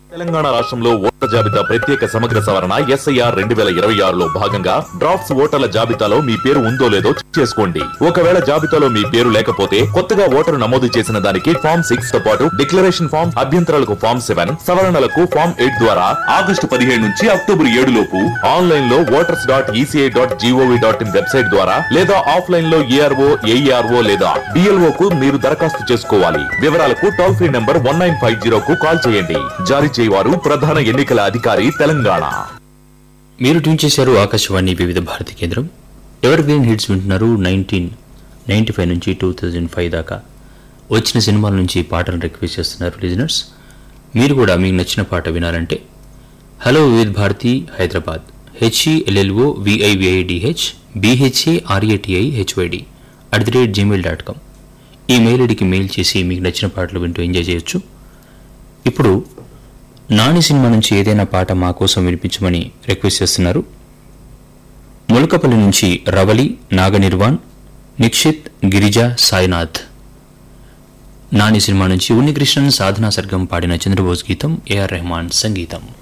తెలంగాణ రాష్ట్రంలో ఓటర్ల జాబితా ప్రత్యేక సమగ్ర సవరణ ఎస్ఐఆర్ రెండు వేల ఇరవై ఆరులో భాగంగా డ్రాఫ్ట్స్ ఓటర్ల జాబితాలో మీ పేరు ఉందో లేదో చెక్ చేసుకోండి ఒకవేళ జాబితాలో మీ పేరు లేకపోతే కొత్తగా ఓటరు నమోదు చేసిన దానికి ఫామ్ సిక్స్ తో పాటు డిక్లరేషన్ ఫామ్ అభ్యంతరాలకు ఫామ్ సెవెన్ సవరణలకు ఫామ్ ఎయిట్ ద్వారా ఆగస్టు పదిహేడు నుంచి అక్టోబర్ ఏడు లోపు ఆన్లైన్ లో voters dot ECI dot GOV dot in website ద్వారా లేదా ఆఫ్లైన్ లో ఏఆర్ఓ ఏఈఆర్ఓ లేదా డిఎల్ఓ కు మీరు దరఖాస్తు చేసుకోవాలి వివరాలకు toll free number one nine five zero కు కాల్ చేయండి జారీ చేయవారు ప్రధాన ఎన్నికల అధికారి తెలంగాణ మీరు ట్యూన్ చేశారు ఆకాశవాణి వివిధ భారతి కేంద్రం ఎవర్ గ్రీన్ హిట్స్ వింటున్నారు నైన్టీన్ నైన్టీ ఫైవ్ నుంచి టూ థౌజండ్ ఫైవ్ దాకా వచ్చిన సినిమాల నుంచి పాటలు రిక్వెస్ట్ చేస్తున్నారు లిజనర్స్ మీరు కూడా మీకు నచ్చిన పాట వినాలంటే hello Vividh Bharati Hyderabad H E L L O V I V I D H B H A R A T I H Y D at the rate gmail dot com email ఐడికి మెయిల్ చేసి మీకు నచ్చిన పాటలు వింటూ ఎంజాయ్ చేయొచ్చు ఇప్పుడు నాని సినిమా నుంచి ఏదైనా పాట మా కోసం వినిపించమని రిక్వెస్ట్ చేస్తున్నారు ములకపల్లి నుంచి రవలి నాగనిర్వాణ్ నిక్షిత్ గిరిజ సాయినాథ్ నాని సినిమా నుంచి ఉన్నికృష్ణన్ సాధనా సర్గం పాడిన చంద్రబోస్ గీతం ఏఆర్ రెహమాన్ సంగీతం